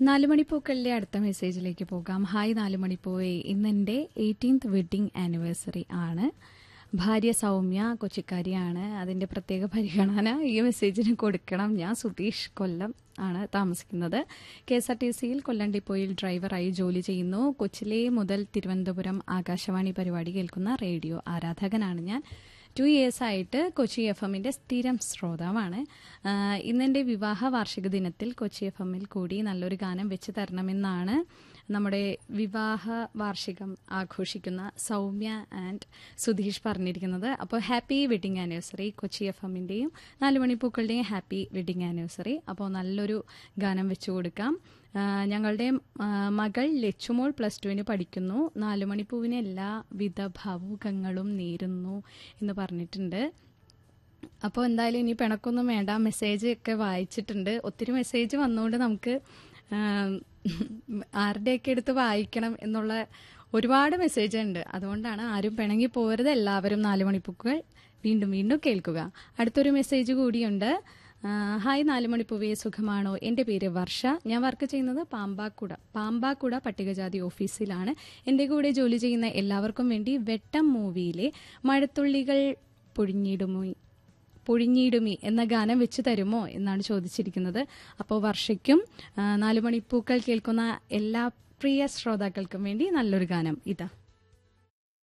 നാല് മണിപ്പൂക്കളിലെ അടുത്ത മെസ്സേജിലേക്ക് പോകാം ഹായ് നാല് മണിപ്പൂവേ ഇന്നെന്റെ എയ്റ്റീൻത് വെഡിങ് ആനിവേഴ്സറി ആണ് ഭാര്യ സൗമ്യ കൊച്ചിക്കാരിയാണ് അതിന്റെ പ്രത്യേക പരിഗണന ഈ മെസ്സേജിന് കൊടുക്കണം ഞാൻ സുധീഷ് കൊല്ലം ആണ് താമസിക്കുന്നത് കെ എസ് ആർ ടി സിയിൽ കൊല്ലം ഡിപ്പോയിൽ ഡ്രൈവറായി ജോലി ചെയ്യുന്നു കൊച്ചിലെ മുതൽ തിരുവനന്തപുരം ആകാശവാണി പരിപാടി കേൾക്കുന്ന റേഡിയോ ആരാധകനാണ് ഞാൻ ടു ഇയേഴ്സ് ആയിട്ട് കൊച്ചി എഫ് എമ്മിന്റെ സ്ഥിരം ശ്രോതാവാണ് ആഹ് ഇന്നെന്റെ വിവാഹ വാർഷിക ദിനത്തിൽ കൊച്ചി എഫ് എമ്മിൽ കൂടി നല്ലൊരു ഗാനം വെച്ച് തരണമെന്നാണ് നമ്മുടെ വിവാഹ വാർഷികം ആഘോഷിക്കുന്ന സൗമ്യ ആൻഡ് സുധീഷ് പറഞ്ഞിരിക്കുന്നത് അപ്പോൾ happy wedding anniversary Kochi F എമ്മിന്റെയും നാല് മണിപ്പൂക്കളുടെയും ഹാപ്പി വെഡിങ് ആനിവേഴ്സറി അപ്പോൾ നല്ലൊരു ഗാനം വെച്ചു കൊടുക്കാം ആഹ് ഞങ്ങളുടെ ആഹ് മകൾ ലച്ചുമോൾ പ്ലസ് ടുവിന് പഠിക്കുന്നു നാലു മണിപ്പൂവിന് എല്ലാവിധ ഭാവുകങ്ങളും നേരുന്നു എന്ന് പറഞ്ഞിട്ടുണ്ട് അപ്പോൾ എന്തായാലും ഇനി പിണക്കൊന്നും വേണ്ട മെസ്സേജ് ഒക്കെ വായിച്ചിട്ടുണ്ട് ഒത്തിരി മെസ്സേജ് വന്നുകൊണ്ട് നമുക്ക് ആം, ആരുടെയൊക്കെ എടുത്ത് വായിക്കണം എന്നുള്ള ഒരുപാട് മെസ്സേജ് ഉണ്ട് അതുകൊണ്ടാണ് ആരും പിണങ്ങി പോകരുത് എല്ലാവരും നാല് മണിപ്പൂക്കൾ വീണ്ടും വീണ്ടും കേൾക്കുക അടുത്തൊരു മെസ്സേജ് കൂടിയുണ്ട് ആ, ഹായ് നാല് മണിപ്പൂവേ സുഖമാണോ എൻ്റെ പേര് വർഷ ഞാൻ വർക്ക് ചെയ്യുന്നത് പാമ്പാക്കുട പാമ്പാക്കുട പട്ടികജാതി ഓഫീസിലാണ് എൻ്റെ കൂടെ ജോലി ചെയ്യുന്ന എല്ലാവർക്കും വേണ്ടി വെട്ടം മൂവിയിലെ മഴത്തുള്ളികൾ പൊഴിഞ്ഞിടുമോ പൊഴിഞ്ഞിടുമി എന്ന ഗാനം വെച്ച് തരുമോ എന്നാണ് ചോദിച്ചിരിക്കുന്നത് അപ്പോൾ വർഷയ്ക്കും ആ, നാല് മണിപ്പൂക്കൾ കേൾക്കുന്ന എല്ലാ പ്രിയ ശ്രോതാക്കൾക്കും വേണ്ടി നല്ലൊരു ഗാനം ഇതാ